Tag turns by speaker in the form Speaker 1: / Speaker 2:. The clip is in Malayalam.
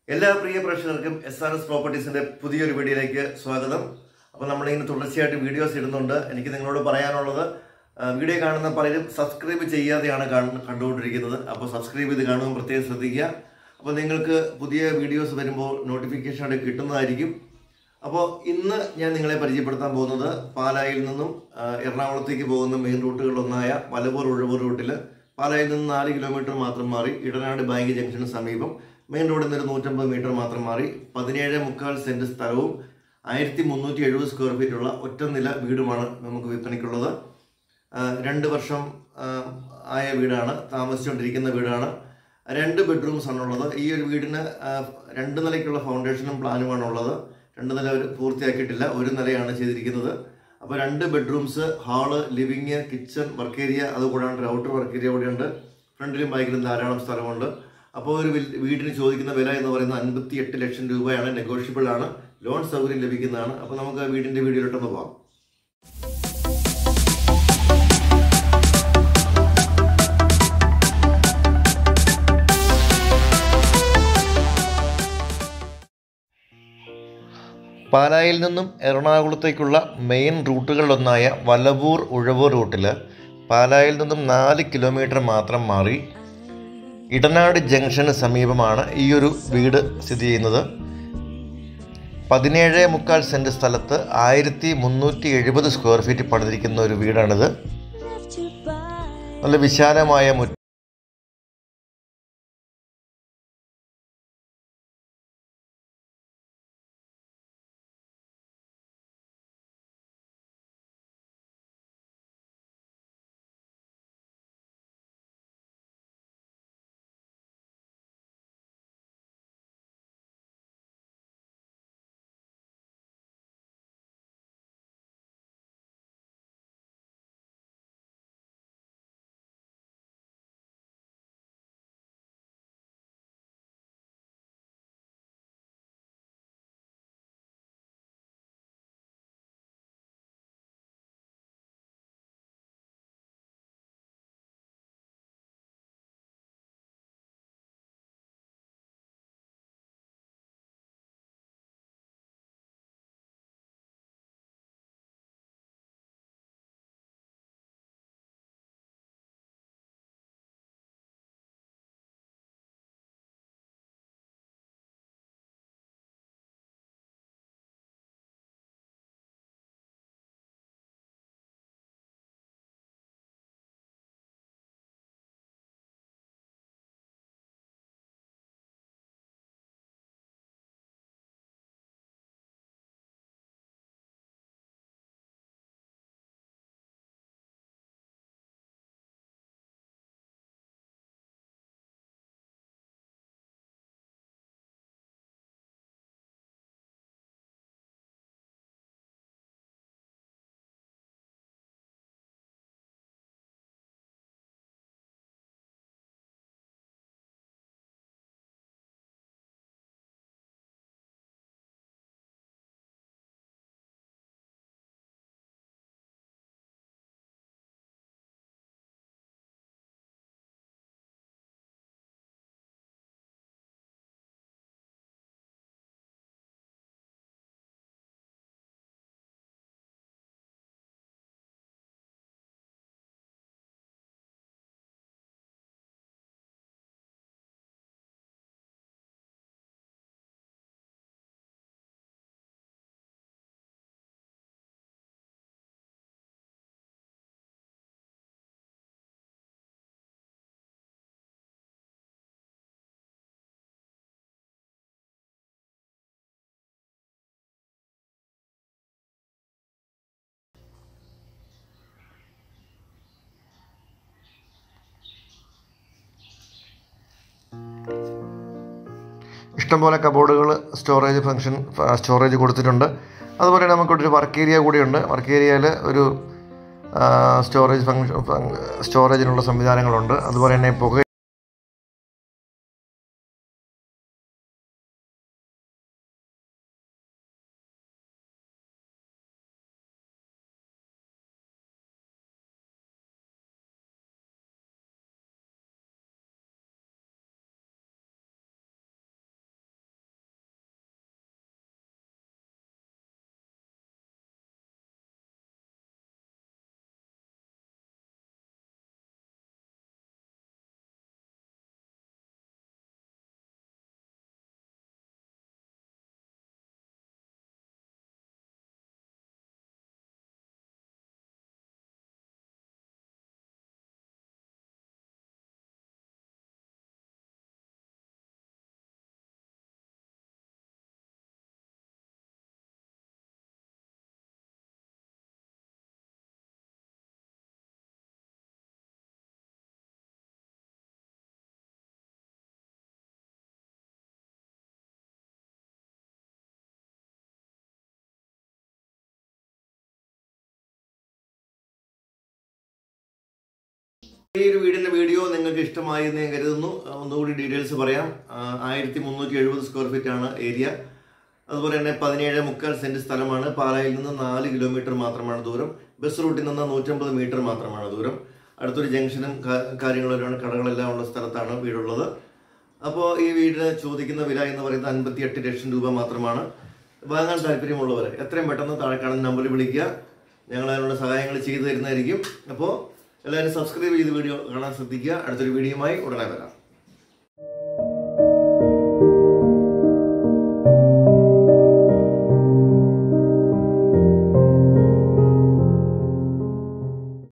Speaker 1: എല്ലാ പ്രിയ പ്രേക്ഷകർക്കും എസ് ആർ എസ് പ്രോപ്പർട്ടീസിന്റെ പുതിയൊരു വീഡിയോയിലേക്ക് സ്വാഗതം അപ്പോൾ നമ്മളിങ്ങനെ തുടർച്ചയായിട്ട് വീഡിയോസ് ഇടുന്നുണ്ട് എനിക്ക് നിങ്ങളോട് പറയാനുള്ളത് ആ, വീഡിയോ കാണുന്ന പലരും സബ്സ്ക്രൈബ് ചെയ്യാതെയാണ് കാണു- കണ്ടുകൊണ്ടിരിക്കുന്നത് അപ്പോൾ സബ്സ്ക്രൈബ് ചെയ്ത് കാണുമ്പോൾ പ്രത്യേകം ശ്രദ്ധിക്കുക അപ്പോൾ നിങ്ങൾക്ക് പുതിയ വീഡിയോസ് വരുമ്പോൾ നോട്ടിഫിക്കേഷൻ ആയിട്ട് കിട്ടുന്നതായിരിക്കും അപ്പോൾ ഇന്ന് ഞാൻ നിങ്ങളെ പരിചയപ്പെടുത്താൻ പോകുന്നത് പാലായിൽ നിന്നും ആ, എറണാകുളത്തേക്ക് പോകുന്ന മെയിൻ റൂട്ടുകളിലൊന്നായ മലബൂർ ഉഴവൂർ റൂട്ടിൽ പാലായിൽ നിന്ന് നാല് കിലോമീറ്റർ മാത്രം മാറി ഇടനാട് ബാങ്ക് ജംഗ്ഷന് സമീപം മെയിൻ റോഡിൽ നിന്ന് ഒരു നൂറ്റമ്പത് മീറ്റർ മാത്രം മാറി പതിനേഴ് മുക്കാൽ സെന്റ് സ്ഥലവും ആയിരത്തി മുന്നൂറ്റി എഴുപത് സ്ക്വയർ ഫീറ്റ് ഉള്ള ഒറ്റ നില വീടുമാണ് നമുക്ക് വിൽപ്പനയ്ക്കുള്ളത് ആ, രണ്ട് വർഷം ആ, ആയ വീടാണ് താമസിച്ചുകൊണ്ടിരിക്കുന്ന വീടാണ് രണ്ട് ബെഡ്റൂംസ് ആണുള്ളത് ഈ ഒരു വീടിന് ആ, രണ്ട് നിലയ്ക്കുള്ള ഫൗണ്ടേഷനും പ്ലാനുമാണ് ഉള്ളത് രണ്ട് നില ഒരു പൂർത്തിയാക്കിയിട്ടില്ല ഒരു നിലയാണ് ചെയ്തിരിക്കുന്നത് അപ്പോൾ രണ്ട് bedrooms hall living kitchen work area അതുകൂടാണ്ട് ഔട്ടർ വർക്ക് ഏരിയ കൂടിയുണ്ട് ഫ്രണ്ടിലും ബാക്കിലും ധാരാളം സ്ഥലമുണ്ട് അപ്പോൾ ഒരു വിൽ- വീടിന് ചോദിക്കുന്ന വില എന്ന് പറയുന്നത് അൻപത്തി എട്ട് ലക്ഷം രൂപയാണ് നെഗോഷ്യബിൾ ആണ് ലോൺ സൗകര്യം ലഭിക്കുന്നതാണ് അപ്പോൾ നമുക്ക് ആ വീടിൻ്റെ വീഡിയോയിലോട്ടൊന്ന് പോകാം പാലായിൽ നിന്നും എറണാകുളത്തേക്കുള്ള മെയിൻ റൂട്ടുകളിലൊന്നായ വലവൂർ ഉഴവൂർ റൂട്ടിൽ പാലായിൽ നിന്നും നാല് കിലോമീറ്റർ മാത്രം മാറി ഇടനാട് ജംഗ്ഷന് സമീപമാണ് ഈ ഒരു വീട് സ്ഥിതി ചെയ്യുന്നത് പതിനേഴ് മുക്കാൽ സെൻറ്റ് സ്ഥലത്ത് ആയിരത്തി മുന്നൂറ്റി എഴുപത് സ്ക്വയർ ഫീറ്റ് പണിതിരിക്കുന്ന ഒരു വീടാണിത് നല്ല വിശാലമായ മുറ്റം ഇഷ്ടംപോലെ കബോർഡുകൾ സ്റ്റോറേജ് ഫംഗ്ഷൻ സ്റ്റോറേജ് കൊടുത്തിട്ടുണ്ട് അതുപോലെ തന്നെ നമുക്കൊരു വർക്ക് ഏരിയ കൂടിയുണ്ട് വർക്ക് ഏരിയയിൽ ഒരു സ്റ്റോറേജ് ഫംഗ്ഷൻ സ്റ്റോറേജിനുള്ള സംവിധാനങ്ങളുണ്ട് അതുപോലെ തന്നെ പുക ഈ ഒരു വീടിന്റെ വീഡിയോ നിങ്ങൾക്ക് ഇഷ്ടമായി എന്ന് ഞാൻ കരുതുന്നു ഒന്നുകൂടി ഡീറ്റെയിൽസ് പറയാം ആയിരത്തി മുന്നൂറ്റി എഴുപത് സ്ക്വയർ ഫീറ്റ് ആണ് ഏരിയ അതുപോലെ തന്നെ പതിനേഴ് മുക്കാൽ സെന്റ് സ്ഥലമാണ് പാലായിൽ നിന്ന് നാല് കിലോമീറ്റർ മാത്രമാണ് ദൂരം ബസ് റൂട്ടിൽ നിന്ന് നൂറ്റമ്പത് മീറ്റർ മാത്രമാണ് ദൂരം അടുത്തൊരു ജംഗ്ഷനും കാ- കാര്യങ്ങളെല്ലാം കടകളെല്ലാം ഉള്ള സ്ഥലത്താണ് വീടുള്ളത് അപ്പോൾ ഈ വീടിന് ചോദിക്കുന്ന വില എന്ന് പറയുന്നത് അൻപത്തി എട്ട് ലക്ഷം രൂപ മാത്രമാണ് വാങ്ങാൻ താല്പര്യമുള്ളവർ എത്രയും പെട്ടെന്ന് താഴെ കാണുന്ന നമ്പറിൽ വിളിക്കുക ഞങ്ങൾ അതിനുള്ള സഹായങ്ങൾ ചെയ്തു തരുന്നതായിരിക്കും അപ്പോൾ എല്ലാവരും സബ്സ്ക്രൈബ് ചെയ്ത് വീഡിയോ കാണാൻ ശ്രദ്ധിക്കുക അടുത്തൊരു വീഡിയോയുമായി ഉടനെ വരാം